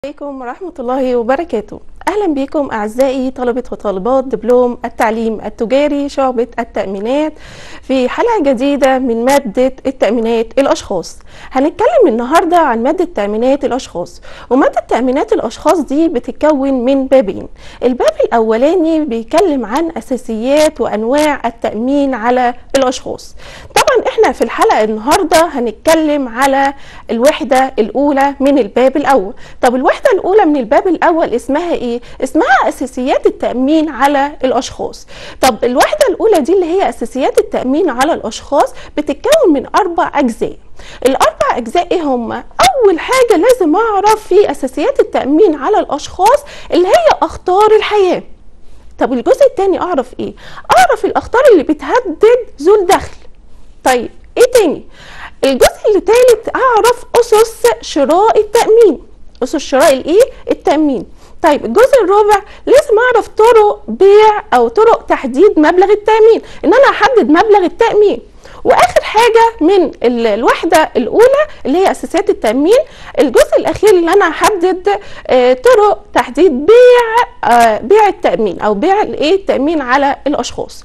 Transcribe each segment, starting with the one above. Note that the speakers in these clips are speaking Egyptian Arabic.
عليكم ورحمة الله وبركاته أهلا بكم أعزائي طلبة وطالبات دبلوم التعليم التجاري شعبة التأمينات في حلقة جديدة من مادة التأمينات الأشخاص هنتكلم النهاردة عن مادة تأمينات الأشخاص ومادة تأمينات الأشخاص دي بتتكون من بابين الباب الأولاني بيتكلم عن أساسيات وأنواع التأمين على الأشخاص طبعا احنا في الحلقة النهاردة هنتكلم على الوحدة الأولى من الباب الأول طب الوحدة الأولى من الباب الأول اسمها إيه؟ اسمها أساسيات التأمين على الأشخاص طب الوحدة الأولى دي اللي هي أساسيات التأمين على الأشخاص بتتكون من أربع أجزاء الأربع أجزاء إيه هم؟ أول حاجة لازم أعرف في أساسيات التأمين على الأشخاص اللي هي أخطار الحياة طب الجزء الثاني أعرف إيه؟ أعرف الأخطار اللي بتهدد ذو الدخل طيب إيه تاني؟ الجزء اللي تالت أعرف أسس شراء التأمين أسس شراء الإيه؟ التأمين طيب الجزء الرابع لازم اعرف طرق بيع او طرق تحديد مبلغ التامين ان انا احدد مبلغ التامين واخر حاجه من الوحده الاولى اللي هي اساسيات التامين الجزء الاخير اللي انا احدد آه طرق تحديد بيع آه بيع التامين او بيع الايه التامين على الاشخاص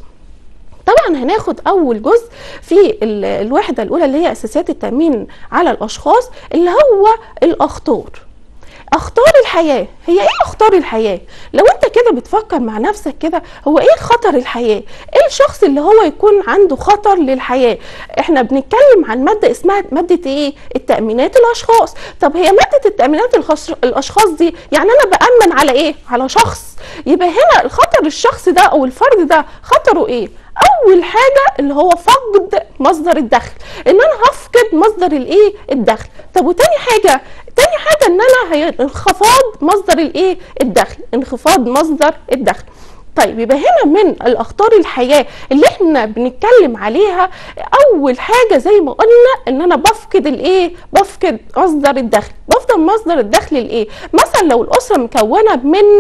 طبعا هناخد اول جزء في الوحده الاولى اللي هي اساسيات التامين على الاشخاص اللي هو الاخطار اخطار الحياه هي ايه اخطار الحياه لو انت كده بتفكر مع نفسك كده هو ايه خطر الحياه ايه الشخص اللي هو يكون عنده خطر للحياه احنا بنتكلم عن ماده اسمها ماده ايه التامينات الاشخاص طب هي ماده التامينات الاشخاص دي يعني انا بامن على ايه على شخص يبقى هنا الخطر الشخص ده او الفرد ده خطره ايه اول حاجه اللي هو فقد مصدر الدخل ان انا هفقد مصدر الايه الدخل طب وتاني حاجه تاني حاجه ان انا هي انخفاض مصدر الايه الدخل انخفاض مصدر الدخل طيب يبقى هنا من الاخطار الحياه اللي احنا بنتكلم عليها اول حاجه زي ما قلنا ان انا بفقد الايه بفقد مصدر الدخل بفقد مصدر الدخل الايه مثلا لو الاسره مكونه من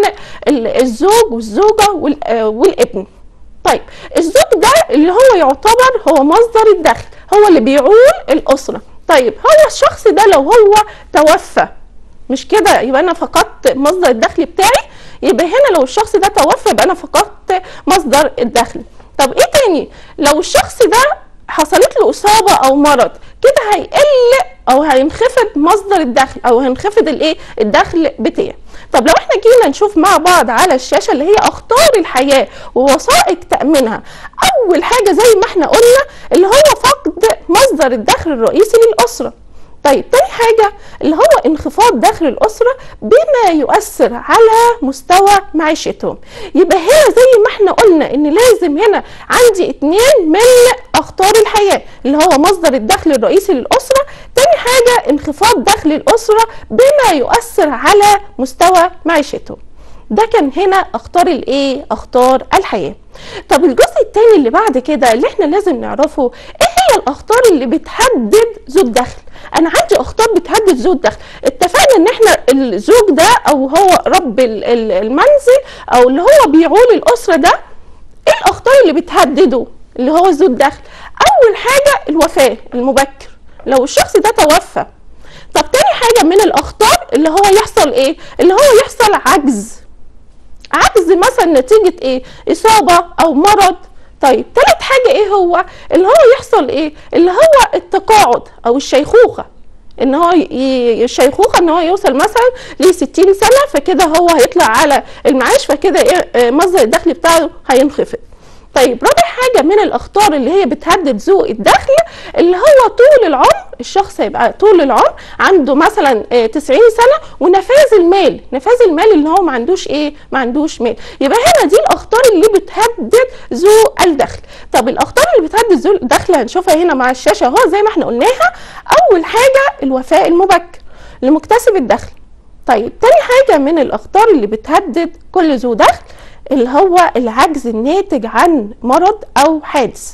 الزوج والزوجه والابن طيب الزوج ده اللي هو يعتبر هو مصدر الدخل هو اللي بيعول الاسره طيب هو الشخص ده لو هو توفى مش كده يبقى انا فقدت مصدر الدخل بتاعي يبقى هنا لو الشخص ده توفى يبقى انا فقدت مصدر الدخل طب ايه تاني لو الشخص ده حصلت له اصابه او مرض كده هيقل او هينخفض مصدر الدخل او هينخفض الايه الدخل بتاعي طب لو احنا جينا نشوف مع بعض على الشاشه اللي هي اخطار الحياه ووثائق تامينها اول حاجه زي ما احنا قلنا اللي هو فقد مصدر الدخل الرئيسي للاسره طيب تاني حاجة اللي هو انخفاض دخل الأسرة بما يؤثر على مستوى معيشتهم يبقى هنا زي ما احنا قلنا ان لازم هنا عندي اتنين من أخطار الحياة اللي هو مصدر الدخل الرئيسي للأسرة تاني حاجة انخفاض دخل الأسرة بما يؤثر على مستوى معيشتهم ده كان هنا اخطار الايه اخطار الحياه طب الجزء الثاني اللي بعد كده اللي احنا لازم نعرفه ايه هي الاخطار اللي بتهدد ذو الدخل انا عندي اخطار بتهدد ذو الدخل اتفقنا ان احنا الزوج ده او هو رب المنزل او اللي هو بيعول الاسره ده ايه الاخطار اللي بتهدده اللي هو ذو الدخل اول حاجه الوفاه المبكر لو الشخص ده توفى طب تاني حاجه من الاخطار اللي هو يحصل ايه اللي هو يحصل عجز عجز مثلا نتيجة ايه اصابة او مرض طيب تالت حاجة ايه هو اللي هو يحصل ايه اللي هو التقاعد او الشيخوخة ان هو الشيخوخه ان هو يوصل مثلا ل 60 سنه فكده هو هيطلع على المعاش فكده ايه مصدر الدخل بتاعه هينخفض طيب رابع حاجه من الاخطار اللي هي بتهدد ذو الدخل اللي هو طول العمر الشخص هيبقى طول العمر عنده مثلا 90 سنه ونفاذ المال نفاذ المال اللي هو ما عندوش ايه ما عندوش مال يبقى هنا دي الاخطار اللي بتهدد ذو الدخل طب الاخطار اللي بتهدد ذو الدخل هنشوفها هنا مع الشاشه اهو زي ما احنا قلناها اول حاجه الوفاء المبكر لمكتسب الدخل طيب تاني حاجه من الاخطار اللي بتهدد كل ذو دخل اللي هو العجز الناتج عن مرض او حادث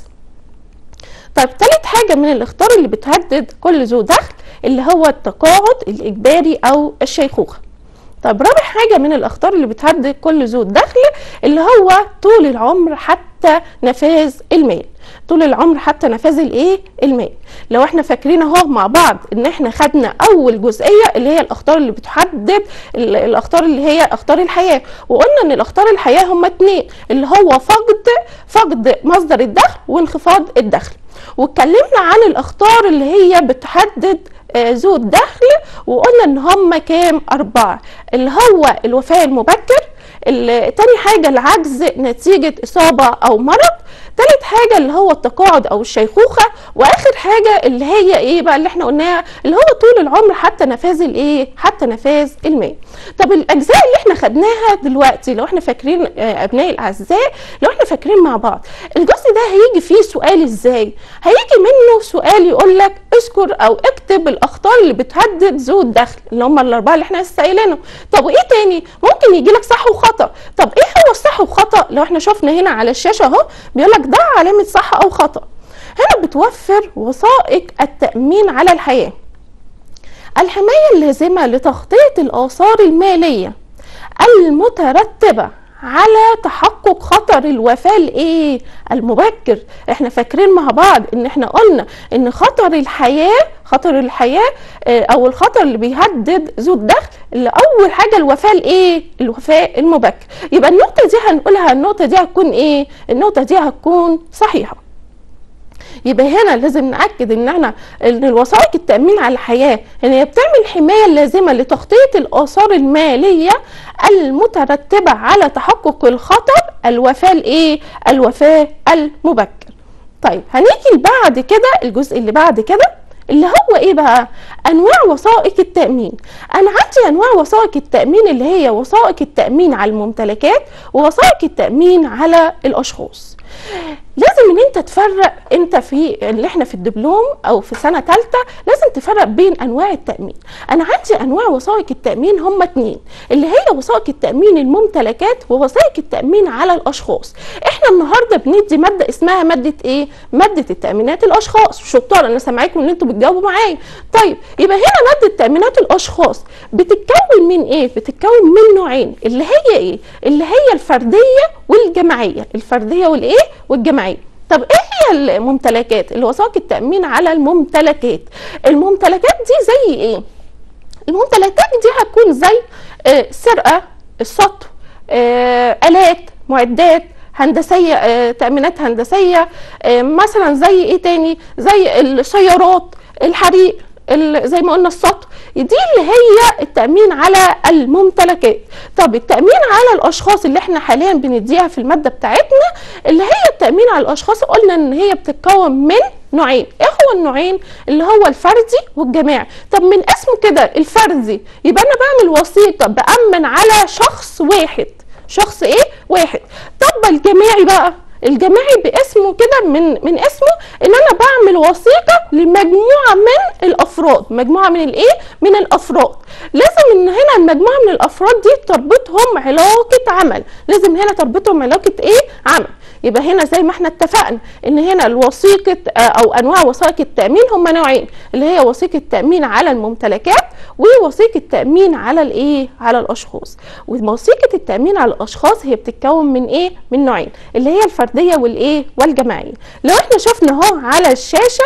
طيب تالت حاجة من الاخطار اللي بتهدد كل ذو دخل اللي هو التقاعد الإجباري أو الشيخوخة طب رابع حاجه من الاخطار اللي بتهدد كل ذو دخل اللي هو طول العمر حتى نفاذ المال طول العمر حتى نفاذ الايه المال لو احنا فاكرين اهو مع بعض ان احنا خدنا اول جزئيه اللي هي الاخطار اللي بتحدد ال- الاخطار اللي هي اخطار الحياه وقلنا ان الاخطار الحياه هما اتنين اللي هو فقد فقد مصدر الدخل وانخفاض الدخل واتكلمنا عن الاخطار اللي هي بتحدد آه، ذو الدخل وقلنا ان هم كام اربعه اللي هو الوفاه المبكر ال- تاني حاجه العجز نتيجه اصابه او مرض تالت حاجه اللي هو التقاعد او الشيخوخه واخر حاجه اللي هي ايه بقى اللي احنا قلناها اللي هو طول العمر حتى نفاذ الايه حتى نفاذ المال طب الاجزاء اللي احنا خدناها دلوقتي لو احنا فاكرين آه، ابنائي الاعزاء لو احنا فاكرين مع بعض الجزء ده هيجي فيه سؤال ازاي هيجي منه سؤال يقول لك اذكر او اكتب الاخطار اللي بتهدد ذو الدخل اللي هم الاربعه اللي احنا لسه قايلينهم طب وايه تاني ممكن يجي لك صح وخطا طب ايه هو الصح وخطا لو احنا شفنا هنا على الشاشه اهو بيقول لك ضع علامه صح او خطا هنا بتوفر وثائق التامين على الحياه الحمايه اللازمه لتغطيه الاثار الماليه المترتبه على تحقق خطر الوفاة الايه المبكر احنا فاكرين مع بعض ان احنا قلنا ان خطر الحياة خطر الحياة آه، او الخطر اللي بيهدد ذو الدخل اللي اول حاجة الوفاة الايه الوفاة المبكر يبقى النقطة دي هنقولها النقطة دي هتكون ايه النقطة دي هتكون صحيحة يبقى هنا لازم ناكد ان احنا ان الوثائق التامين على الحياه ان هي بتعمل الحمايه اللازمه لتغطيه الاثار الماليه المترتبه على تحقق الخطر الوفاه الايه الوفاه المبكر طيب هنيجي بعد كده الجزء اللي بعد كده اللي هو ايه بقى انواع وثائق التامين انا عندي انواع وثائق التامين اللي هي وثائق التامين على الممتلكات ووثائق التامين على الاشخاص لازم ان انت تفرق انت في اللي احنا في الدبلوم او في سنه ثالثه لازم تفرق بين انواع التامين انا عندي انواع وثائق التامين هم اتنين اللي هي وثائق التامين الممتلكات ووثائق التامين على الاشخاص احنا النهارده بندي ماده اسمها ماده ايه ماده التامينات الاشخاص شطار انا سامعاكم ان انتوا بتجاوبوا معايا طيب يبقى هنا ماده تامينات الاشخاص بتتكون من ايه بتتكون من نوعين اللي هي ايه اللي هي الفرديه والجماعيه الفرديه والايه والجماعيه طب ايه هي الممتلكات اللي وثائق التامين على الممتلكات الممتلكات دي زي ايه الممتلكات دي هتكون زي آه، سرقه السطو آه، الات معدات هندسيه آه، تامينات هندسيه آه، مثلا زي ايه تاني زي السيارات الحريق ال- زي ما قلنا السطو دي اللي هي التامين على الممتلكات طب التامين على الاشخاص اللي احنا حاليا بنديها في الماده بتاعتنا اللي هي التامين على الاشخاص قلنا ان هي بتتكون من نوعين ايه هو النوعين اللي هو الفردي والجماعي طب من اسمه كده الفردي يبقى انا بعمل وثيقه بامن على شخص واحد شخص ايه واحد طب الجماعي بقى الجماعي باسمه كده من من اسمه ان انا بعمل وثيقه لمجموعه من الافراد مجموعه من الايه من الافراد لازم ان هنا المجموعه من الافراد دي تربطهم علاقه عمل لازم هنا تربطهم علاقه ايه عمل يبقى هنا زي ما احنا اتفقنا ان هنا الوثيقه آه، او انواع وثائق التامين هم نوعين اللي هي وثيقه التامين على الممتلكات ووثيقه التامين على الايه على الاشخاص ووثيقه التامين على الاشخاص هي بتتكون من ايه من نوعين اللي هي الفرديه والايه والجماعيه لو احنا شفنا اهو على الشاشه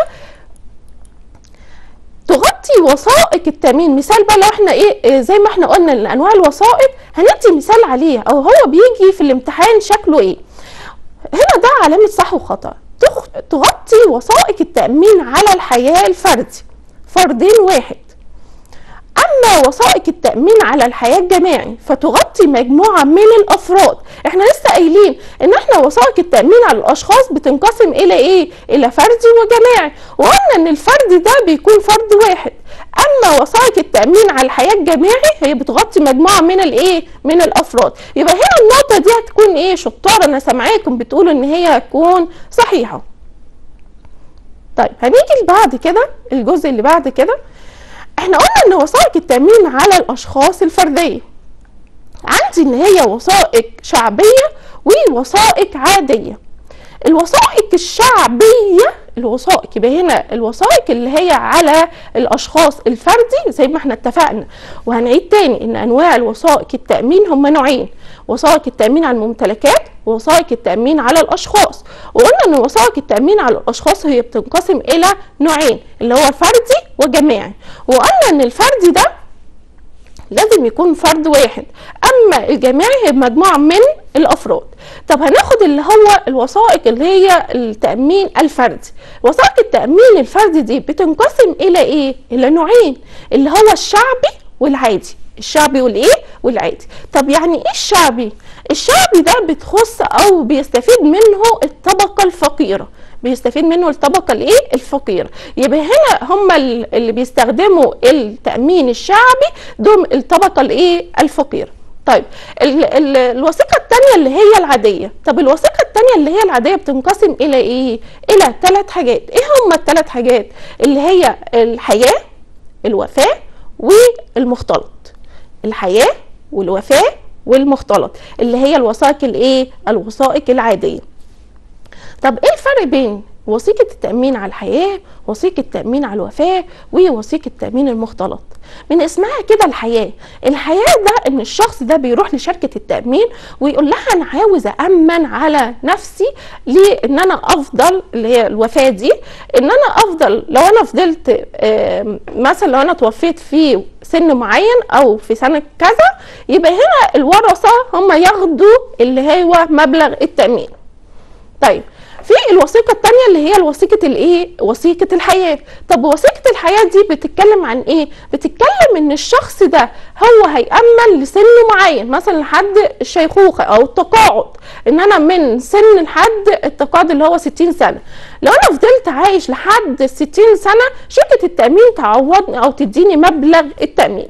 تغطي وثائق التامين مثال بقى لو احنا ايه إيه زي ما احنا قلنا ان انواع الوثائق هندي مثال عليه او هو بيجي في الامتحان شكله ايه هنا ده علامة صح وخطأ تخ- تغطي وثائق التأمين على الحياة الفردي فردين واحد أما وثائق التأمين على الحياة الجماعي فتغطي مجموعة من الأفراد احنا لسه قايلين ان احنا وثائق التأمين على الأشخاص بتنقسم إلى إيه؟ إلى فردي وجماعي وقلنا ان الفردي ده بيكون فرد واحد اما وثائق التامين على الحياه الجماعي هي بتغطي مجموعه من الايه من الافراد يبقى هنا النقطه دي هتكون ايه شطاره انا سامعاكم بتقولوا ان هي هتكون صحيحه طيب هنيجي بعد كده الجزء اللي بعد كده احنا قلنا ان وثائق التامين على الاشخاص الفرديه عندي ان هي وثائق شعبيه ووثائق عاديه الوثائق الشعبيه الوثائق يبقى هنا الوثائق اللي هي على الاشخاص الفردي زي ما احنا اتفقنا وهنعيد تاني ان انواع الوثائق التامين هم نوعين وثائق التامين على الممتلكات ووثائق التامين على الاشخاص وقلنا ان وثائق التامين على الاشخاص هي بتنقسم الى نوعين اللي هو الفردي وجماعي وقلنا ان الفردي ده لازم يكون فرد واحد اما الجماعي هي مجموعه من الافراد طب هناخد اللي هو الوثائق اللي هي التامين الفردي وثائق التامين الفردي دي بتنقسم الى ايه الى نوعين اللي هو الشعبي والعادي الشعبي والايه والعادي طب يعني ايه الشعبي الشعبي ده بتخص او بيستفيد منه الطبقه الفقيره بيستفيد منه الطبقه الايه الفقيره يبقى هنا هم اللي بيستخدموا التامين الشعبي دول الطبقه الايه الفقيره طيب ال ال الوثيقه الثانيه اللي هي العاديه طب الوثيقه الثانيه اللي هي العاديه بتنقسم الى ايه الى ثلاث حاجات ايه هم الثلاث حاجات اللي هي الحياه الوفاه والمختلط الحياه والوفاه والمختلط اللي هي الوثائق الايه الوثائق العاديه طب ايه الفرق بين وثيقة التأمين على الحياة وثيقة التأمين على الوفاة ووثيقة التأمين المختلط من اسمها كده الحياة الحياة ده ان الشخص ده بيروح لشركة التأمين ويقول لها انا عاوز أأمن على نفسي لان انا افضل اللي هي الوفاة دي ان انا افضل لو انا فضلت مثلا لو انا توفيت في سن معين او في سنة كذا يبقى هنا الورثة هم ياخدوا اللي هو مبلغ التأمين طيب في الوثيقه الثانيه اللي هي الوثيقه الايه وثيقه الحياه طب وثيقه الحياه دي بتتكلم عن ايه بتتكلم ان الشخص ده هو هيامن لسن معين مثلا لحد الشيخوخه او التقاعد ان انا من سن لحد التقاعد اللي هو 60 سنه لو انا فضلت عايش لحد 60 سنه شركه التامين تعوضني او تديني مبلغ التامين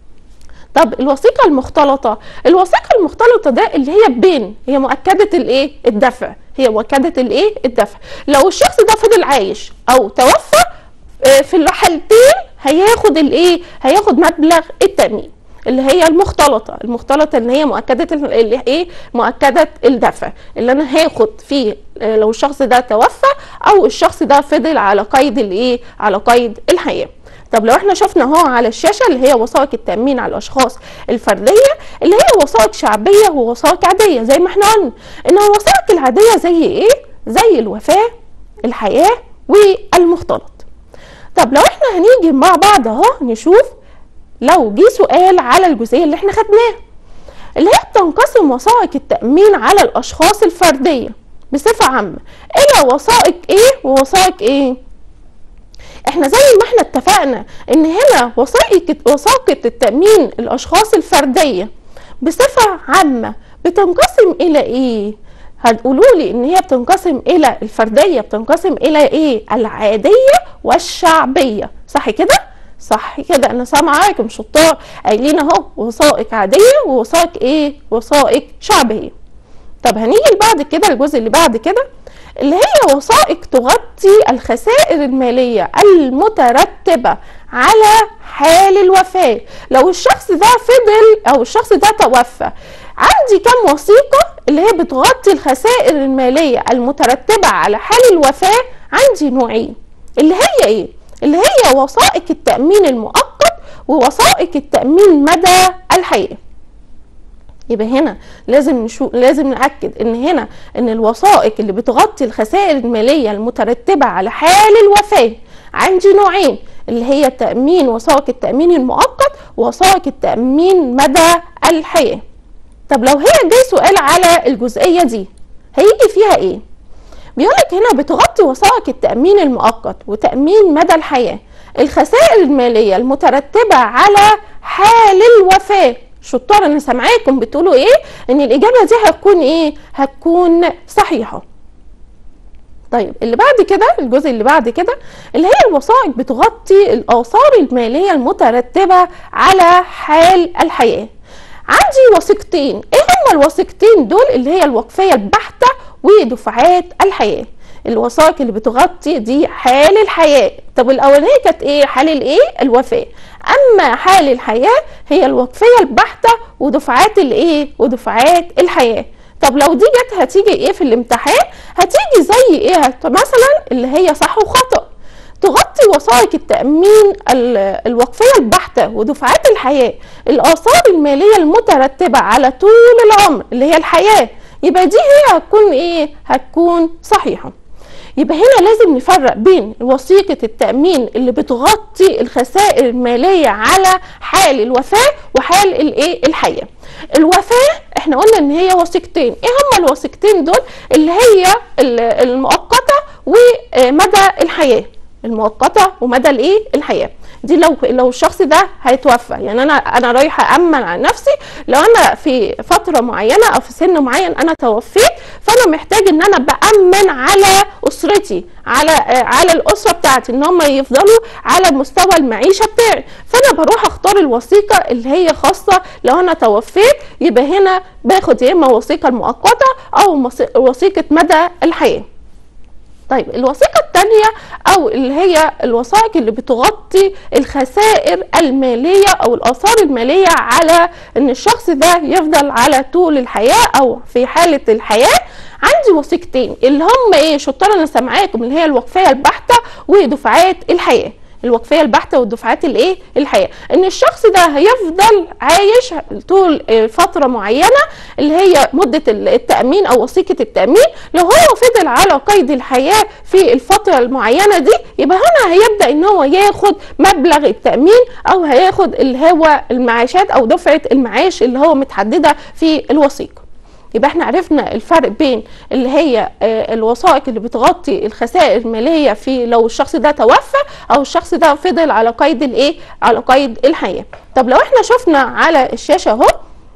طب الوثيقه المختلطه الوثيقه المختلطه ده اللي هي بين هي مؤكده الايه الدفع هي مؤكده الايه الدفع لو الشخص ده فضل عايش او توفى في الحالتين هياخد الايه هياخد مبلغ التامين اللي هي المختلطه المختلطه اللي هي مؤكده اللي ايه مؤكده الدفع اللي انا هاخد فيه لو الشخص ده توفى او الشخص ده فضل على قيد الايه على قيد الحياه طب لو احنا شفنا اهو على الشاشه اللي هي وثائق التامين على الاشخاص الفرديه اللي هي وثائق شعبيه ووثائق عاديه زي ما احنا قلنا ان الوثائق العاديه زي ايه زي الوفاه الحياه والمختلط طب لو احنا هنيجي مع بعض اهو نشوف لو جه سؤال على الجزئيه اللي احنا خدناها اللي هي بتنقسم وثائق التامين على الاشخاص الفرديه بصفه عامه الى وثائق ايه ووثائق ايه احنا زي ما احنا اتفقنا ان هنا وثائق وثائق التامين الاشخاص الفرديه بصفه عامه بتنقسم الى ايه هتقولوا لي ان هي بتنقسم الى الفرديه بتنقسم الى ايه العاديه والشعبيه صح كده صح كده انا سامعاكم شطار قايلين اهو وثائق عاديه ووثائق ايه وثائق شعبيه طب هنيجي بعد كده الجزء اللي بعد كده اللي هي وثائق تغطي الخسائر المالية المترتبة على حال الوفاة لو الشخص ده فضل أو الشخص ده توفى عندي كم وثيقة اللي هي بتغطي الخسائر المالية المترتبة على حال الوفاة عندي نوعين اللي هي ايه اللي هي وثائق التأمين المؤقت ووثائق التأمين مدى الحياة يبقى هنا لازم نشوف لازم ناكد ان هنا ان الوثائق اللي بتغطي الخسائر الماليه المترتبه على حال الوفاه عندي نوعين اللي هي تامين وثائق التامين المؤقت ووثائق التامين مدى الحياه طب لو هي جه سؤال على الجزئيه دي هيجي فيها ايه بيقول لك هنا بتغطي وثائق التامين المؤقت وتامين مدى الحياه الخسائر الماليه المترتبه على حال الوفاه شطار انا سامعاكم بتقولوا ايه ان الاجابه دي هتكون ايه هتكون صحيحه طيب اللي بعد كده الجزء اللي بعد كده اللي هي الوثائق بتغطي الاثار الماليه المترتبه على حال الحياه عندي وثيقتين ايه هما الوثيقتين دول اللي هي الوقفيه البحته ودفعات الحياه الوثائق اللي بتغطي دي حال الحياه طب الاولانيه كانت ايه حال الايه الوفاه اما حال الحياه هي الوقفيه البحته ودفعات الايه ودفعات الحياه طب لو دي جت هتيجي ايه في الامتحان هتيجي زي ايه هت- مثلا اللي هي صح وخطأ تغطي وثائق التأمين ال- الوقفية البحتة ودفعات الحياة الآثار المالية المترتبة على طول العمر اللي هي الحياة يبقى دي هي هتكون ايه هتكون صحيحة يبقى هنا لازم نفرق بين وثيقة التأمين اللي بتغطي الخسائر المالية على حال الوفاة وحال الايه الحياة الوفاة احنا قلنا ان هي وثيقتين ايه هما الوثيقتين دول اللي هي ال- المؤقتة ومدى الحياة المؤقتة ومدى الايه الحياة دي لو لو الشخص ده هيتوفى يعني انا انا رايحه امن على نفسي لو انا في فتره معينه او في سن معين انا توفيت فانا محتاج ان انا بامن على اسرتي على آه، على الاسره بتاعتي ان هم يفضلوا على مستوى المعيشه بتاعي فانا بروح اختار الوثيقه اللي هي خاصه لو انا توفيت يبقى هنا باخد يا اما وثيقه المؤقته او مص- وثيقه مدى الحياه طيب الوثيقة الثانية أو اللي هي الوثائق اللي بتغطي الخسائر المالية أو الآثار المالية على إن الشخص ده يفضل على طول الحياة أو في حالة الحياة عندي وثيقتين اللي هم إيه شطار أنا سامعاكم اللي هي الوقفية البحتة ودفعات الحياة الوقفيه البحته والدفعات الايه الحياه ان الشخص ده هيفضل عايش طول آه، فتره معينه اللي هي مده التامين او وثيقه التامين لو هو فضل على قيد الحياه في الفتره المعينه دي يبقى هنا هيبدا ان هو ياخد مبلغ التامين او هياخد اللي هو المعاشات او دفعه المعاش اللي هو متحدده في الوثيقه يبقى احنا عرفنا الفرق بين اللي هي آه، الوثائق اللي بتغطي الخسائر الماليه في لو الشخص ده توفى او الشخص ده فضل على قيد الايه على قيد الحياه طب لو احنا شفنا على الشاشه اهو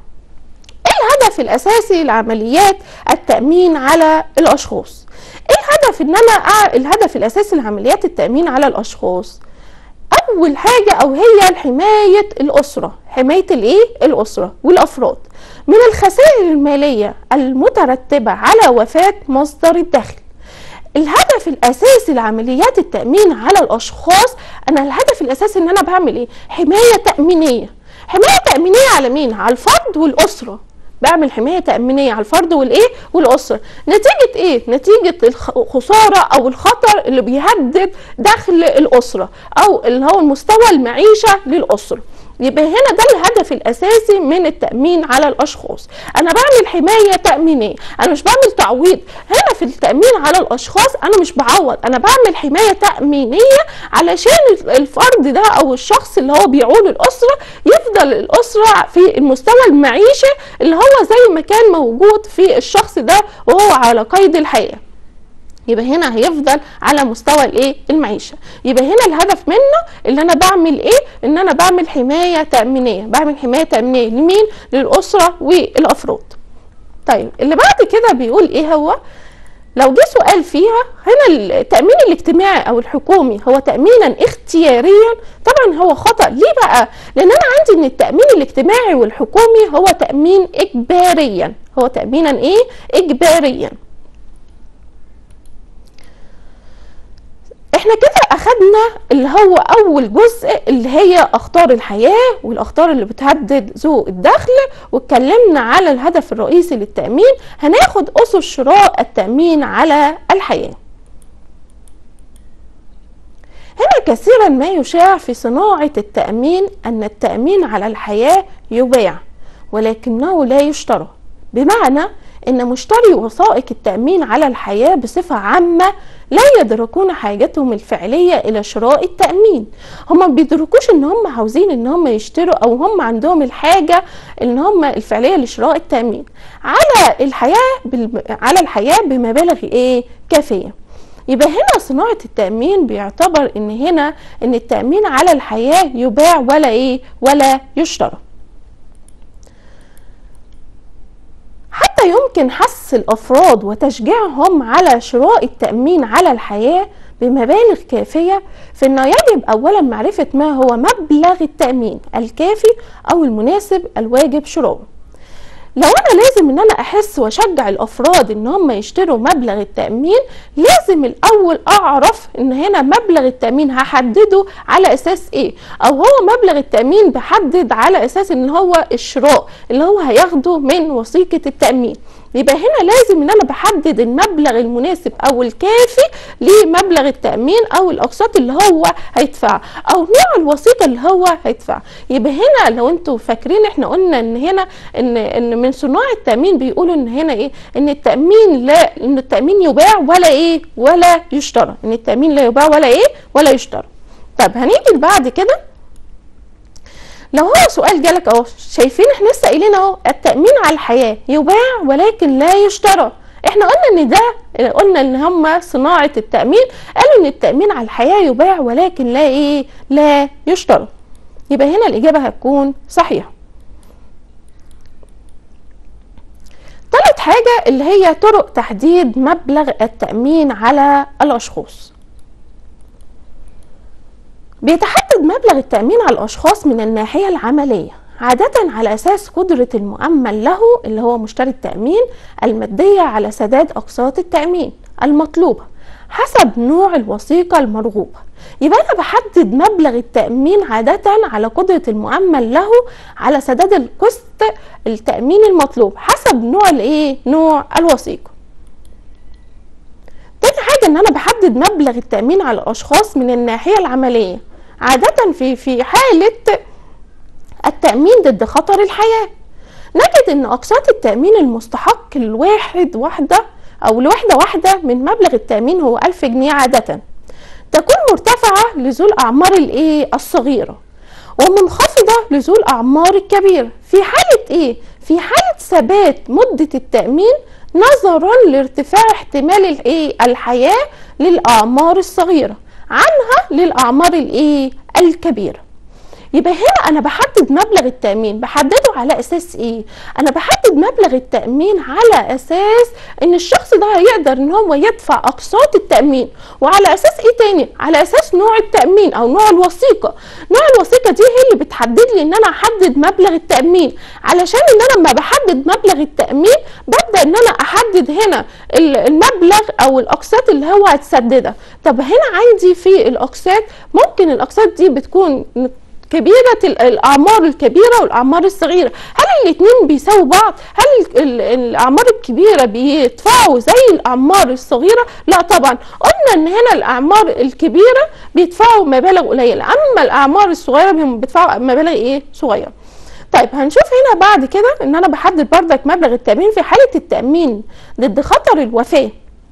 ايه الهدف الاساسي لعمليات التامين على الاشخاص ايه الهدف ان انا أع... الهدف الاساسي لعمليات التامين على الاشخاص اول حاجه او هي حمايه الاسره حمايه الايه الاسره والافراد من الخسائر الماليه المترتبه على وفاه مصدر الدخل الهدف الاساسي لعمليات التامين على الاشخاص انا الهدف الاساسي ان انا بعمل ايه حمايه تامينيه حمايه تامينيه على مين على الفرد والاسره بعمل حمايه تامينيه على الفرد والايه والاسره نتيجه ايه نتيجه الخساره او الخطر اللي بيهدد دخل الاسره او اللي هو المستوى المعيشه للاسره يبقى هنا ده الهدف الاساسي من التامين على الاشخاص انا بعمل حمايه تامينيه انا مش بعمل تعويض هنا في التامين على الاشخاص انا مش بعوض انا بعمل حمايه تامينيه علشان الفرد ده او الشخص اللي هو بيعول الاسره يفضل الاسره في المستوى المعيشي اللي هو زي ما كان موجود في الشخص ده وهو على قيد الحياه يبقى هنا هيفضل على مستوى الايه المعيشه يبقى هنا الهدف منه اللي انا بعمل ايه ان انا بعمل حمايه تامينيه بعمل حمايه تامينيه لمين للاسره والافراد طيب اللي بعد كده بيقول ايه هو لو جه سؤال فيها هنا التامين الاجتماعي او الحكومي هو تامينا اختياريا طبعا هو خطا ليه بقى لان انا عندي ان التامين الاجتماعي والحكومي هو تامين اجباريا هو تامينا ايه اجباريا احنا كده اخدنا اللي هو اول جزء اللي هي اخطار الحياة والاخطار اللي بتهدد ذو الدخل واتكلمنا على الهدف الرئيسي للتأمين هناخد اسس شراء التأمين على الحياة هنا كثيرا ما يشاع في صناعة التأمين أن التأمين على الحياة يباع ولكنه لا يشترى بمعنى ان مشتري وثائق التامين على الحياه بصفه عامه لا يدركون حاجتهم الفعليه الى شراء التامين هم ما بيدركوش ان هم عاوزين ان هم يشتروا او هم عندهم الحاجه ان هم الفعليه لشراء التامين على الحياه بالم... على الحياه بمبالغ ايه كافيه يبقى هنا صناعة التأمين بيعتبر ان هنا ان التأمين على الحياة يباع ولا ايه ولا يشترى حتى يمكن حث الافراد وتشجيعهم على شراء التامين على الحياه بمبالغ كافيه فانه يجب اولا معرفه ما هو مبلغ التامين الكافي او المناسب الواجب شراؤه لو انا لازم ان انا احس واشجع الافراد ان هم يشتروا مبلغ التامين لازم الاول اعرف ان هنا مبلغ التامين هحدده على اساس ايه او هو مبلغ التامين بحدد على اساس ان هو الشراء اللي هو هياخده من وثيقه التامين يبقى هنا لازم ان انا بحدد المبلغ المناسب او الكافي لمبلغ التامين او الاقساط اللي هو هيدفع او نوع الوثيقه اللي هو هيدفع يبقى هنا لو انتوا فاكرين احنا قلنا ان هنا ان ان من صناع التامين بيقولوا ان هنا ايه ان التامين لا ان التامين يباع ولا ايه ولا يشترى ان التامين لا يباع ولا ايه ولا يشترى طب هنيجي بعد كده لو هو سؤال جالك اهو شايفين احنا لسه قايلين اهو التامين على الحياه يباع ولكن لا يشترى احنا قلنا ان ده قلنا ان هم صناعه التامين قالوا ان التامين على الحياه يباع ولكن لا ايه لا يشترى يبقى هنا الاجابه هتكون صحيحه ثالث حاجه اللي هي طرق تحديد مبلغ التامين على الاشخاص بيتحدد مبلغ التأمين على الأشخاص من الناحية العملية عادة على أساس قدرة المؤمن له اللي هو مشتري التأمين المادية على سداد أقساط التأمين المطلوبة حسب نوع الوثيقة المرغوبة يبقى أنا بحدد مبلغ التأمين عادة على قدرة المؤمن له على سداد القسط التأمين المطلوب حسب نوع الإيه؟ نوع الوثيقة تاني حاجة إن أنا بحدد مبلغ التأمين على الأشخاص من الناحية العملية عادة في في حالة التأمين ضد خطر الحياة نجد ان اقساط التأمين المستحق لواحد واحدة او لوحدة واحدة من مبلغ التأمين هو ألف جنيه عادة تكون مرتفعة لذو الأعمار الايه الصغيرة ومنخفضة لذو الأعمار الكبيرة في حالة ايه؟ في حالة ثبات مدة التأمين نظرا لارتفاع احتمال الايه الحياة للأعمار الصغيرة عنها للاعمار الايه الكبيره يبقى هنا انا بحدد مبلغ التامين بحدده على اساس ايه انا بحدد مبلغ التامين على اساس ان الشخص ده هيقدر ان هو يدفع اقساط التامين وعلى اساس ايه تاني على اساس نوع التامين او نوع الوثيقه نوع الوثيقه دي هي اللي بتحدد لي ان انا احدد مبلغ التامين علشان ان انا لما بحدد مبلغ التامين ببدا ان انا احدد هنا المبلغ او الاقساط اللي هو هتسددها طب هنا عندي في الاقساط ممكن الاقساط دي بتكون كبيرة الأعمار الكبيرة والأعمار الصغيرة هل الاثنين بيساووا بعض هل الأعمار الكبيرة بيدفعوا زي الأعمار الصغيرة لا طبعا قلنا ان هنا الأعمار الكبيرة بيدفعوا مبالغ قليلة أما الأعمار الصغيرة بيدفعوا مبالغ إيه صغيرة طيب هنشوف هنا بعد كده ان انا بحدد بردك مبلغ التأمين في حالة التأمين ضد خطر الوفاة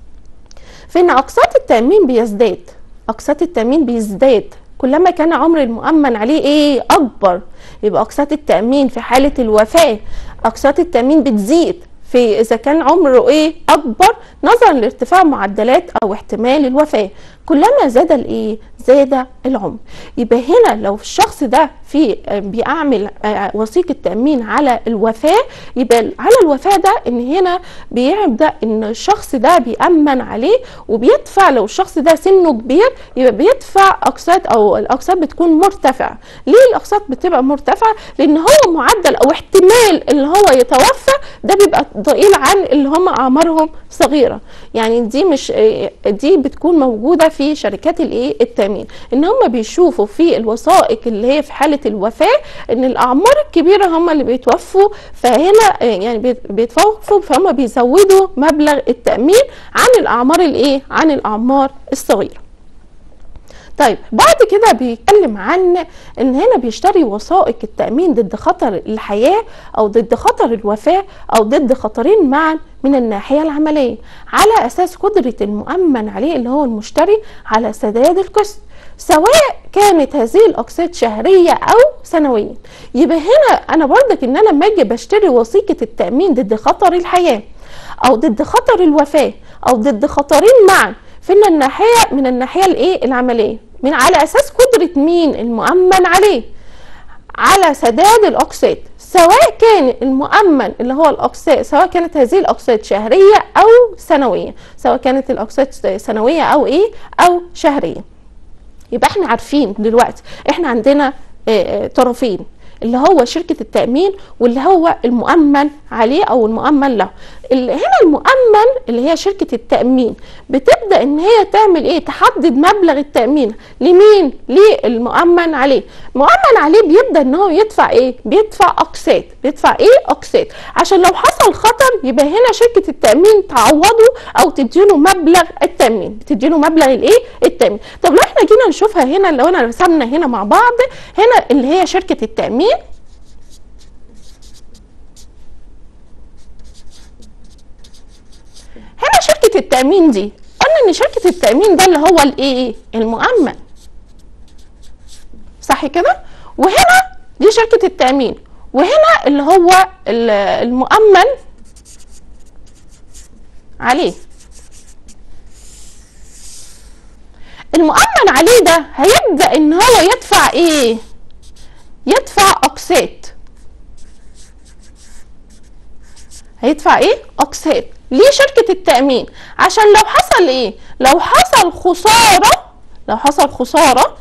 في ان اقساط التأمين بيزداد اقساط التأمين بيزداد كلما كان عمر المؤمن عليه ايه اكبر يبقى اقساط التامين في حاله الوفاه اقساط التامين بتزيد في اذا كان عمره ايه اكبر نظرا لارتفاع معدلات او احتمال الوفاه كلما زاد الايه زاد العمر يبقى هنا لو الشخص ده في بيعمل آه، وثيقه تامين على الوفاه يبقى على الوفاه ده ان هنا بيبدا ان الشخص ده بيامن عليه وبيدفع لو الشخص ده سنه كبير يبقى بيدفع اقساط او الاقساط بتكون مرتفعه ليه الاقساط بتبقى مرتفعه لان هو معدل او احتمال اللي هو يتوفى ده بيبقى ضئيل عن اللي هم اعمارهم صغيره يعني دي مش آه، دي بتكون موجوده في شركات الايه التامين ان هم بيشوفوا في الوثائق اللي هي في حاله الوفاه ان الاعمار الكبيره هم اللي بيتوفوا فهنا آه، يعني بيتوفوا فهم بيزودوا مبلغ التامين عن الاعمار الايه عن الاعمار الصغيره طيب بعد كده بيتكلم عن ان هنا بيشتري وثائق التامين ضد خطر الحياه او ضد خطر الوفاه او ضد خطرين معا من الناحيه العمليه على اساس قدره المؤمن عليه اللي هو المشتري على سداد القسط سواء كانت هذه الاقساط شهريه او سنويه يبقى هنا انا برضك ان انا لما اجي بشتري وثيقه التامين ضد خطر الحياه او ضد خطر الوفاه او ضد خطرين معا فين الناحيه من الناحيه الايه العمليه من على اساس قدره مين المؤمن عليه على سداد الاقساط سواء كان المؤمن اللي هو الاقساط سواء كانت هذه الاقساط شهريه او سنويه سواء كانت الاقساط سنويه او ايه او شهريه يبقى احنا عارفين دلوقتي احنا عندنا اه اه طرفين اللي هو شركة التأمين واللي هو المؤمن عليه او المؤمن له هنا المؤمن اللي هي شركه التامين بتبدا ان هي تعمل ايه تحدد مبلغ التامين لمين للمؤمن عليه مؤمن عليه بيبدا ان هو يدفع ايه بيدفع اقساط بيدفع ايه اقساط عشان لو حصل خطر يبقى هنا شركه التامين تعوضه او تديله مبلغ التامين بتديله مبلغ الايه التامين طب لو احنا جينا نشوفها هنا لو انا رسمنا هنا مع بعض هنا اللي هي شركه التامين هنا شركة التأمين دي قلنا إن شركة التأمين ده اللي هو الإيه؟ المؤمن صح كده؟ وهنا دي شركة التأمين وهنا اللي هو المؤمن عليه المؤمن عليه ده هيبدأ إن هو يدفع إيه؟ يدفع أقساط هيدفع إيه؟ أقساط ليه شركة التأمين عشان لو حصل ايه لو حصل خسارة لو حصل خسارة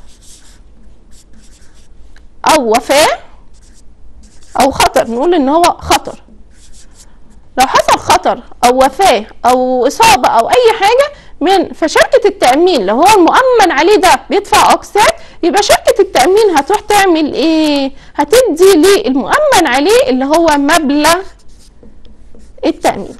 او وفاة او خطر نقول ان هو خطر لو حصل خطر او وفاة او اصابة او اي حاجة من فشركة التأمين لو هو المؤمن عليه ده بيدفع أقساط يبقى شركة التأمين هتروح تعمل إيه؟ هتدي للمؤمن عليه اللي هو مبلغ التأمين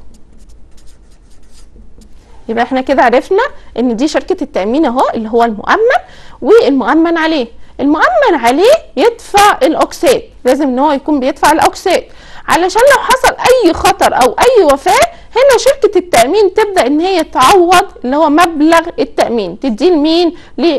يبقى احنا كده عرفنا ان دي شركة التأمين اهو اللي هو المؤمن والمؤمن عليه المؤمن عليه يدفع الاوكسات لازم ان هو يكون بيدفع الاوكسات علشان لو حصل اي خطر او اي وفاة هنا شركة التأمين تبدأ ان هي تعوض اللي هو مبلغ التأمين تديه لمين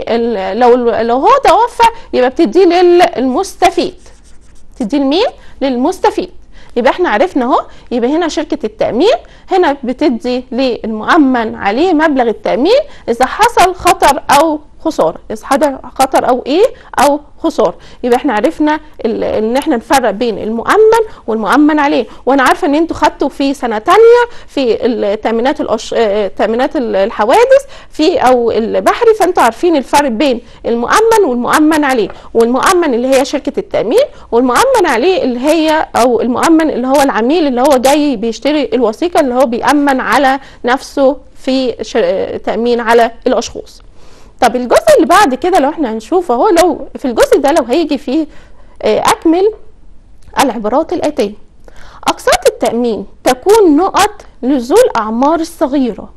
لو لو هو توفى يبقى بتديه للمستفيد تديه لمين للمستفيد يبقى احنا عرفنا اهو يبقى هنا شركة التأمين هنا بتدي للمؤمن عليه مبلغ التأمين إذا حصل خطر أو خساره اذا خطر او ايه او خساره يبقى احنا عرفنا ان احنا نفرق بين المؤمن والمؤمن عليه وانا عارفه ان انتوا خدتوا في سنه تانية في التامينات الأش... تامينات الحوادث في او البحري فانتوا عارفين الفرق بين المؤمن والمؤمن عليه والمؤمن اللي هي شركه التامين والمؤمن عليه اللي هي او المؤمن اللي هو العميل اللي هو جاي بيشتري الوثيقه اللي هو بيامن على نفسه في تامين على الاشخاص طب الجزء اللي بعد كده لو احنا هنشوف اهو لو في الجزء ده لو هيجي فيه اكمل العبارات الاتيه اقساط التامين تكون نقط لذو الاعمار الصغيره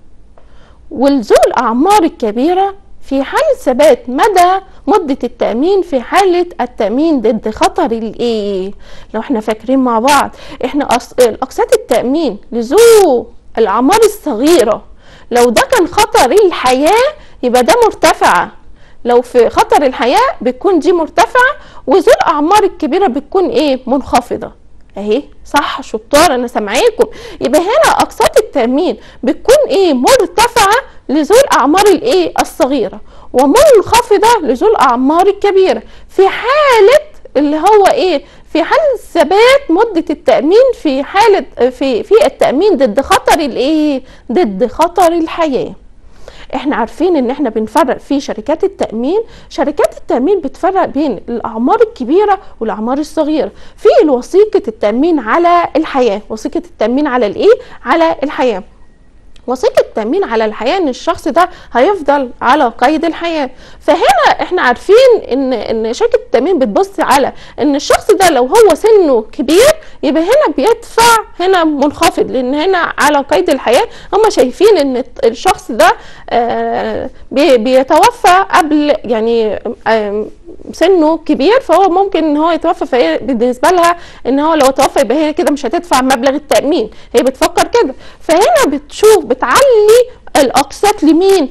ولذو الاعمار الكبيره في حالة ثبات مدى مدة التأمين في حالة التأمين ضد خطر الإيه؟ لو احنا فاكرين مع بعض احنا أقساط التأمين لذو الأعمار الصغيرة لو ده كان خطر الحياة يبقى ده مرتفعة لو في خطر الحياة بتكون دي مرتفعة وذو الأعمار الكبيرة بتكون إيه منخفضة اهي صح شطار انا سامعاكم يبقى هنا اقساط التامين بتكون ايه مرتفعه لذو الاعمار الايه الصغيره ومنخفضه لذو الاعمار الكبيره في حاله اللي هو ايه في حال ثبات مده التامين في حاله في في التامين ضد خطر الايه ضد خطر الحياه احنا عارفين ان احنا بنفرق في شركات التامين شركات التامين بتفرق بين الاعمار الكبيره والاعمار الصغيره في وثيقه التامين على الحياه وثيقه التامين على الايه على الحياه وثيقة التأمين على الحياة إن الشخص ده هيفضل على قيد الحياة فهنا إحنا عارفين إن إن شركة التأمين بتبص على إن الشخص ده لو هو سنه كبير يبقى هنا بيدفع هنا منخفض لأن هنا على قيد الحياة هم شايفين إن الشخص ده آه بيتوفى قبل يعني آه سنه كبير فهو ممكن ان هو يتوفى فهي بالنسبه لها ان هو لو توفى يبقى هي كده مش هتدفع مبلغ التامين هي بتفكر كده فهنا بتشوف بتعلي الاقساط لمين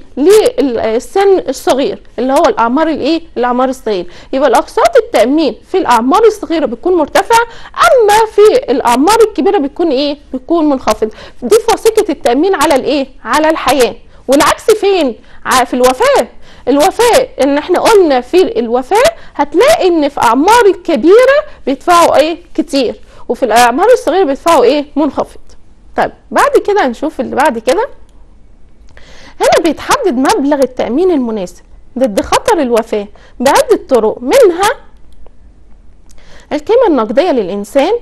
للسن الصغير اللي هو الاعمار الايه الاعمار الصغيره يبقى الاقساط التامين في الاعمار الصغيره بتكون مرتفعه اما في الاعمار الكبيره بتكون ايه بتكون منخفضه دي في وثيقه التامين على الايه على الحياه والعكس فين في الوفاه الوفاة ان احنا قلنا في الوفاة هتلاقي ان في اعمار الكبيرة بيدفعوا ايه كتير وفي الاعمار الصغيرة بيدفعوا ايه منخفض طيب بعد كده هنشوف اللي بعد كده هنا بيتحدد مبلغ التأمين المناسب ضد خطر الوفاة بعدة طرق منها القيمة النقدية للإنسان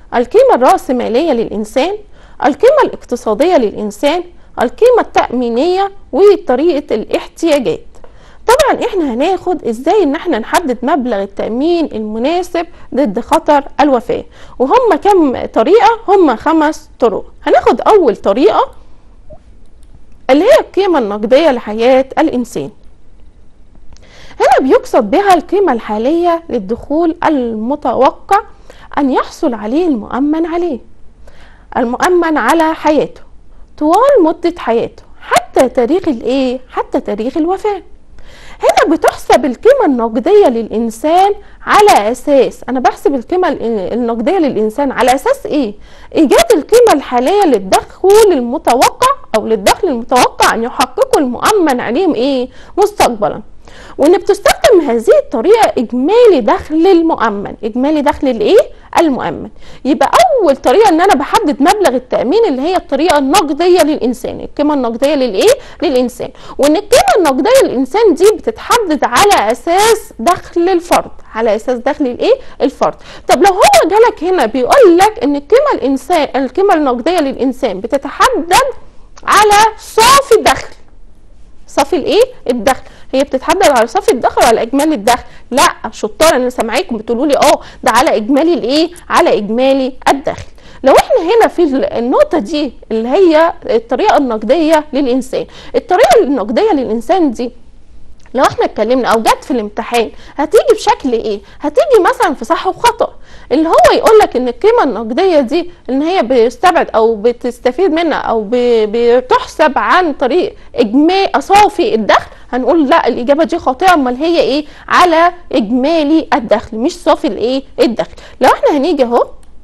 القيمة الرأسمالية للإنسان القيمة الاقتصادية للإنسان القيمة التأمينية وطريقة الاحتياجات طبعا احنا هناخد ازاي ان احنا نحدد مبلغ التأمين المناسب ضد خطر الوفاة وهم كم طريقة هم خمس طرق هناخد اول طريقة اللي هي القيمة النقدية لحياة الانسان هنا بيقصد بها القيمة الحالية للدخول المتوقع أن يحصل عليه المؤمن عليه المؤمن على حياته طوال مدة حياته حتى تاريخ الايه حتى تاريخ الوفاة هنا بتحسب القيمة النقدية للإنسان على أساس أنا بحسب القيمة النقدية للإنسان على أساس إيه؟ إيجاد القيمة الحالية للدخل المتوقع أو للدخل المتوقع أن يحققه المؤمن عليهم إيه؟ مستقبلا وان بتستخدم هذه الطريقه اجمالي دخل المؤمن اجمالي دخل الايه المؤمن يبقى اول طريقه ان انا بحدد مبلغ التامين اللي هي الطريقه النقديه للانسان القيمه النقديه للايه للانسان وان القيمه النقديه للانسان دي بتتحدد على اساس دخل الفرد على اساس دخل الايه الفرد طب لو هو جالك هنا بيقول لك ان القيمه الانسان القيمه النقديه للانسان بتتحدد على صافي دخل صافي الايه الدخل هي بتتحدد على صافي الدخل ولا اجمالي الدخل لا شطار انا سامعاكم بتقولوا لي اه ده على اجمالي الايه على اجمالي الدخل لو احنا هنا في النقطة دي اللي هي الطريقة النقدية للإنسان الطريقة النقدية للإنسان دي لو احنا اتكلمنا او جت في الامتحان هتيجي بشكل ايه هتيجي مثلا في صح وخطا اللي هو يقول لك ان القيمه النقديه دي ان هي بيستبعد او بتستفيد منها او بتحسب عن طريق اجمالي اصافي الدخل هنقول لا الاجابه دي خاطئه امال هي ايه على اجمالي الدخل مش صافي الايه الدخل لو احنا هنيجي اهو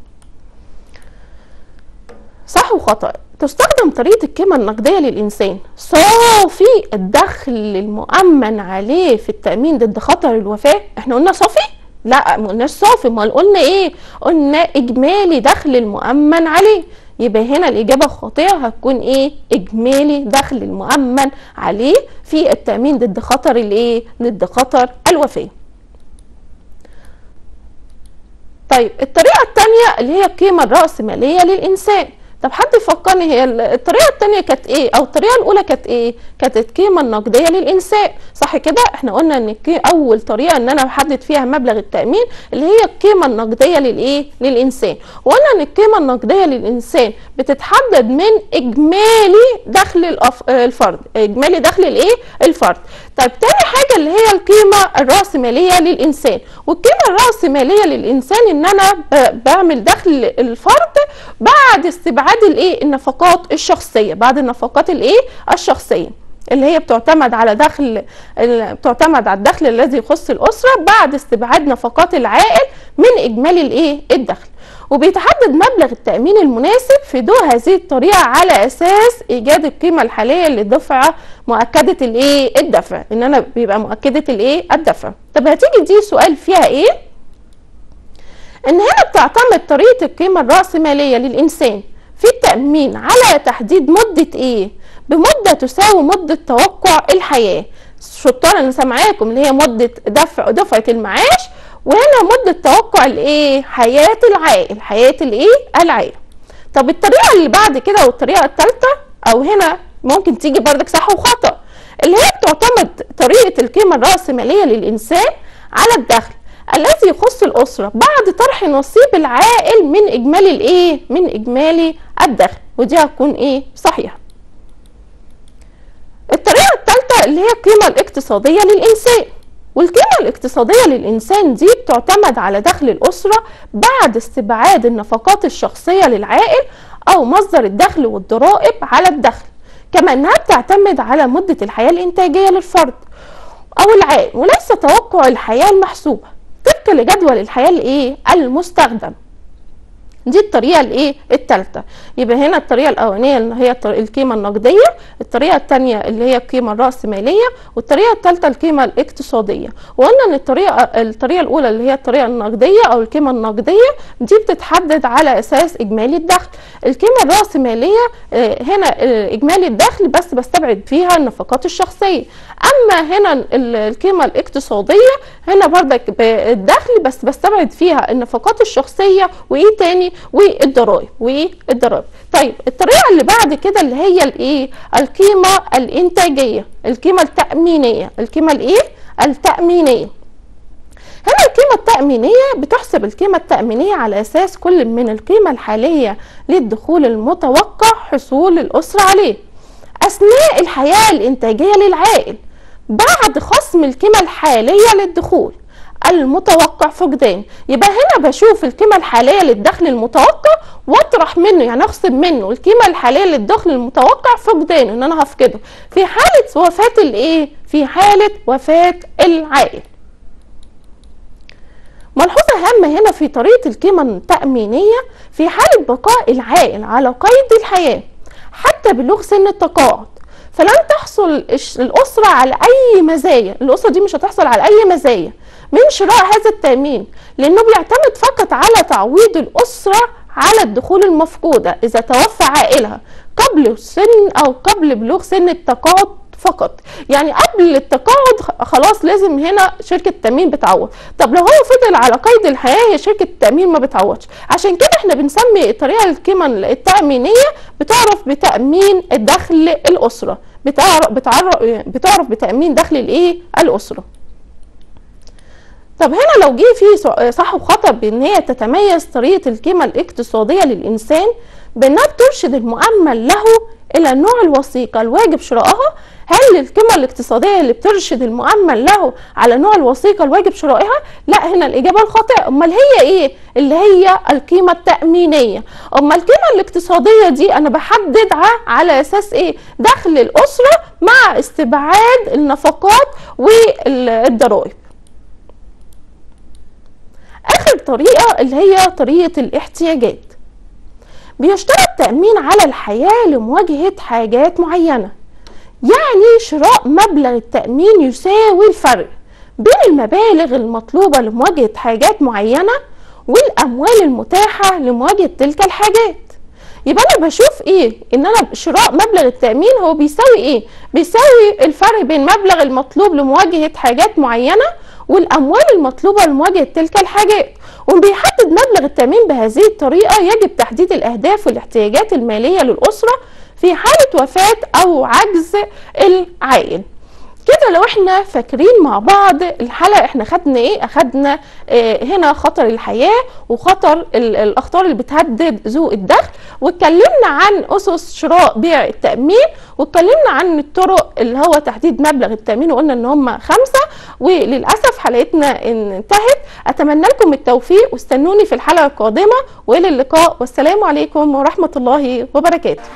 صح وخطأ تستخدم طريقة القيمة النقدية للإنسان صافي الدخل المؤمن عليه في التأمين ضد خطر الوفاة احنا قلنا صافي لا ما قلناش صافي امال قلنا ايه قلنا اجمالي دخل المؤمن عليه يبقى هنا الإجابة الخاطئة هتكون إيه؟ إجمالي دخل المؤمن عليه في التأمين ضد خطر الإيه؟ ضد خطر الوفاة. طيب الطريقة الثانية اللي هي القيمة الرأسمالية للإنسان. طب حد يفكرني هي الطريقه الثانيه كانت ايه او الطريقه الاولى كانت ايه كانت القيمه النقديه للانسان صح كده احنا قلنا ان اول طريقه ان انا بحدد فيها مبلغ التامين اللي هي القيمه النقديه للايه للانسان وقلنا ان القيمه النقديه للانسان بتتحدد من اجمالي دخل الأف... الفرد اجمالي دخل الايه الفرد طيب تاني حاجه اللي هي القيمه الراسماليه للانسان والقيمه الراسماليه للانسان ان انا بعمل دخل الفرد بعد استبعاد الايه النفقات الشخصيه بعد النفقات الايه الشخصيه اللي هي بتعتمد على دخل بتعتمد على الدخل الذي يخص الاسره بعد استبعاد نفقات العائل من اجمالي الايه الدخل وبيتحدد مبلغ التأمين المناسب في ضوء هذه الطريقة على أساس إيجاد القيمة الحالية للدفعة مؤكدة الإيه؟ الدفع، إن أنا بيبقى مؤكدة الإيه؟ الدفع. طب هتيجي دي سؤال فيها إيه؟ إن هنا بتعتمد طريقة القيمة الرأسمالية للإنسان في التأمين على تحديد مدة إيه؟ بمدة تساوي مدة توقع الحياة. شطار أنا سامعاكم اللي هي مدة دفع دفعة المعاش وهنا مدة توقع الايه حياة العائل حياة الايه العائل طب الطريقة اللي بعد كده والطريقة الثالثة او هنا ممكن تيجي بردك صح وخطأ اللي هي بتعتمد طريقة القيمة الرأسمالية للإنسان على الدخل الذي يخص الأسرة بعد طرح نصيب العائل من إجمالي الإيه؟ من إجمالي الدخل ودي هتكون إيه؟ صحيحة. الطريقة الثالثة اللي هي القيمة الاقتصادية للإنسان والقيمة الاقتصادية للإنسان دي بتعتمد على دخل الأسرة بعد استبعاد النفقات الشخصية للعائل أو مصدر الدخل والضرائب على الدخل كما أنها بتعتمد على مدة الحياة الإنتاجية للفرد أو العائل وليس توقع الحياة المحسوبة طبقا لجدول الحياة الإيه المستخدم دي الطريقه الايه الثالثه يبقى هنا الطريقه الاولانيه اللي هي القيمه النقديه الطريقه الثانيه اللي هي القيمه الراسماليه والطريقه الثالثه القيمه الاقتصاديه وقلنا ان الطريقه الطريقه الاولى اللي هي الطريقه النقديه او القيمه النقديه دي بتتحدد على اساس اجمالي الدخل القيمه الراسماليه هنا اجمالي الدخل بس بستبعد فيها النفقات الشخصيه اما هنا القيمه الاقتصاديه هنا بردك الدخل بس بستبعد فيها النفقات الشخصيه وايه تاني والضرائب والضرائب طيب الطريقه اللي بعد كده اللي هي الايه القيمه الانتاجيه القيمه التامينيه القيمه الايه التامينيه هنا القيمة التأمينية بتحسب القيمة التأمينية على أساس كل من القيمة الحالية للدخول المتوقع حصول الأسرة عليه أثناء الحياة الإنتاجية للعائل بعد خصم القيمة الحالية للدخول المتوقع فقدان يبقى هنا بشوف القيمة الحالية للدخل المتوقع واطرح منه يعني اخصم منه القيمة الحالية للدخل المتوقع فقدان ان انا هفقده في حالة وفاة الايه في حالة وفاة العائل ملحوظة هامة هنا في طريقة القيمة التأمينية في حالة بقاء العائل على قيد الحياة حتى بلوغ سن التقاعد فلن تحصل الأسرة على أي مزايا الأسرة دي مش هتحصل على أي مزايا من شراء هذا التأمين لأنه بيعتمد فقط على تعويض الأسرة على الدخول المفقودة إذا توفى عائلها قبل سن أو قبل بلوغ سن التقاعد فقط يعني قبل التقاعد خلاص لازم هنا شركه التامين بتعوض طب لو هو فضل على قيد الحياه هي شركه التامين ما بتعوضش عشان كده احنا بنسمي الطريقه القيمه التامينيه بتعرف بتامين الدخل الاسره بتعرف بتعرف بتعرف بتامين دخل الايه الاسره طب هنا لو جه في صح وخطا بان هي تتميز طريقه القيمه الاقتصاديه للانسان بانها بترشد المؤمن له الى نوع الوثيقه الواجب شرائها هل القيمة الاقتصادية اللي بترشد المؤمن له على نوع الوثيقة الواجب شرائها؟ لا هنا الإجابة الخاطئة، أمال هي إيه؟ اللي هي القيمة التأمينية، أما القيمة الاقتصادية دي أنا بحددها على أساس إيه؟ دخل الأسرة مع استبعاد النفقات والضرائب. آخر طريقة اللي هي طريقة الاحتياجات. بيشترط تأمين على الحياة لمواجهة حاجات معينة يعني شراء مبلغ التأمين يساوي الفرق بين المبالغ المطلوبة لمواجهة حاجات معينة والأموال المتاحة لمواجهة تلك الحاجات يبقى أنا بشوف إيه إن أنا شراء مبلغ التأمين هو بيساوي إيه بيساوي الفرق بين مبلغ المطلوب لمواجهة حاجات معينة والأموال المطلوبة لمواجهة تلك الحاجات وبيحدد مبلغ التأمين بهذه الطريقة يجب تحديد الأهداف والاحتياجات المالية للأسرة في حالة وفاة أو عجز العائل كده لو احنا فاكرين مع بعض الحلقه احنا خدنا ايه اخدنا اه هنا خطر الحياه وخطر الاخطار اللي بتهدد ذوق الدخل واتكلمنا عن اسس شراء بيع التامين واتكلمنا عن الطرق اللي هو تحديد مبلغ التامين وقلنا ان هم خمسه وللاسف حلقتنا انتهت اتمنى لكم التوفيق واستنوني في الحلقه القادمه والى اللقاء والسلام عليكم ورحمه الله وبركاته